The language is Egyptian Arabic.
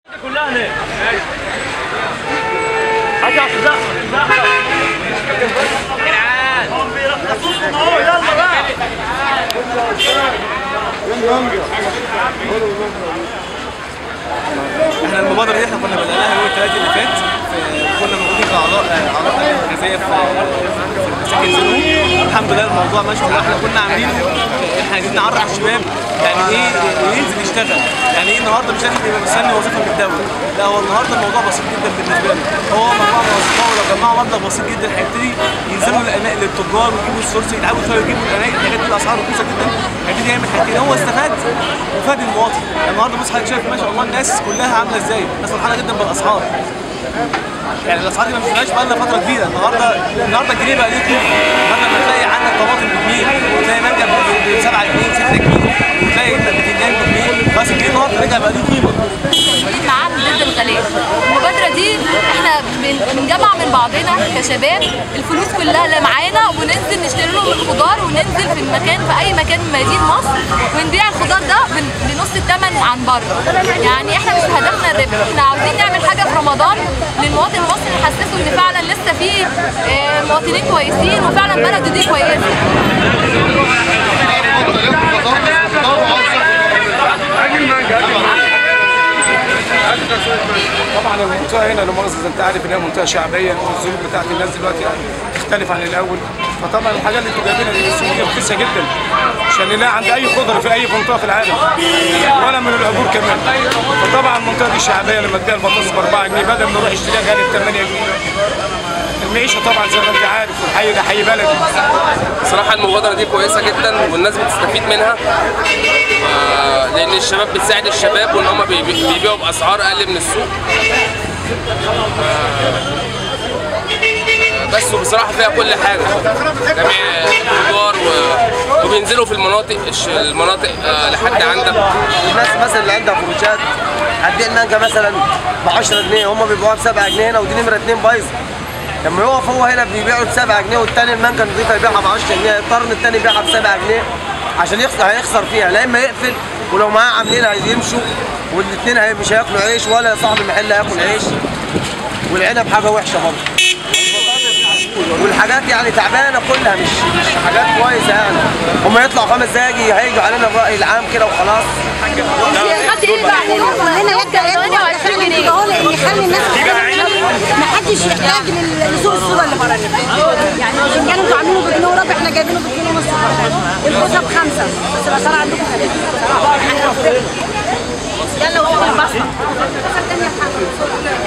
كلها هناك حاجة حزاق جدعان هم بيرخصوكم اهو يلا بقى احنا المبادره دي احنا كنا بدأناها يوم الثلاث اللي فات في- كنا موجودين كاعضاء اعضاء هيئه الغذائيه في في مساكن زينهم الحمد لله الموضوع ماشي احنا كنا عاملينه احنا عايزين نعرف الشباب يعني ايه ينزل يشتغل يعني ايه النهارده مش لازم يبقى مستني وظيفه من الدوله لا هو النهارده الموضوع بسيط جدا بالنسبه له هو مجموعه من اصدقائه لو جمعوا مبلغ بسيط جدا هيبتدي ينزلوا الاناء للتجار ويجيبوا السورس يتعبوا شويه ويجيبوا الاناء الحاجات دي الاسعار رخيصه جدا هيبتدي يعمل حاجتين هو استفاد وفاد المواطن النهارده بص حضرتك شايف ما شاء الله الناس كلها عامله ازاي الناس فرحانه جدا بالاسعار يعني الاسعار دي ما شفناهاش بقى لنا فتره كبيره النهارده النهارده الجنيه بقى ليه قيمه بدل ما تلاقي عندك طماطم بجنيه وتلاقي مانجا ب 7 جنيه 6 جنيه وتلاقي انت بتنجان بجنيه بس الجنيه النهارده رجع بقى ليه قيمه معاد ضد الغلاء المبادرة دي احنا بن- بنجمع من بعضنا كشباب الفلوس كلها اللي معانا وننزل نشتري لهم الخضار وننزل في المكان في اي مكان من مدينة مصر ونبيع الخضار ده بن- بنص الثمن عن بره يعني احنا مش هدفنا الربح احنا عاوزين نعمل حاجة في رمضان للمواطن المصري نحسسه ان فعلا لسه في اه، مواطنين كويسين وفعلا بلده دي كويسة طبعا المنطقه هنا لا مؤاخذه انت عارف ان هي منطقه شعبيه والظروف بتاعت الناس دلوقتي يعني تختلف عن الاول فطبعا الحاجات اللي انتوا جايبينها دي السوق دي رخيصه جدا مش هنلاقي عند اي خضره في اي منطقه في العالم ولا من العبور كمان فطبعا المنطقه دي شعبيه لما تبيع البطاطس ب 4 جنيه بدل ما نروح اشتريها غالي ب 8 جنيه المعيشه طبعا زي ما انت عارف والحي ده حي بلدي صراحة المبادرة دي كويسة جدا والناس بتستفيد منها آه، لأن الشباب بتساعد الشباب وإن هم بيبي- بيبيعوا بأسعار أقل من السوق آه، بس وبصراحة فيها كل حاجة جميع خضار و- وبينزلوا في المناطق الش- المناطق آه، لحد عندك الناس مثلا اللي عندها فروشات هتبيع المانجا مثلا ب 10 جنيه هم بيبيعوها ب 7 جنيه هنا ودي نمره 2 بايظه لما يقف هو هنا بيبيعوا ب 7 جنيه والتاني المانجا نضيفه يبيعها ب 10 جنيه يضطر التاني يبيعها ب 7 جنيه عشان يخسر هيخسر فيها لا اما يقفل ولو معاه عاملين هيمشوا والاثنين هي مش هياكلوا عيش ولا صاحب المحل هياكل عيش والعنب حاجه وحشه برضه والحاجات يعني تعبانه كلها مش مش حاجات كويسه يعني هم يطلعوا خمس دقايق هيجوا علينا الراي العام كده وخلاص خدت ايه بقى؟ هنا يبدا 28 جنيه هو اللي يخلي الناس ما حدش يحتاج لل- لسوق الصوره اللي بره يعني الفنجان انتوا عاملينه بجنيه وربع احنا جايبينه بجنيه ونص الخوذه بخمسه بس الاسعار عندكم غاليه يلا وقت البصره البصره الثانيه بخمسه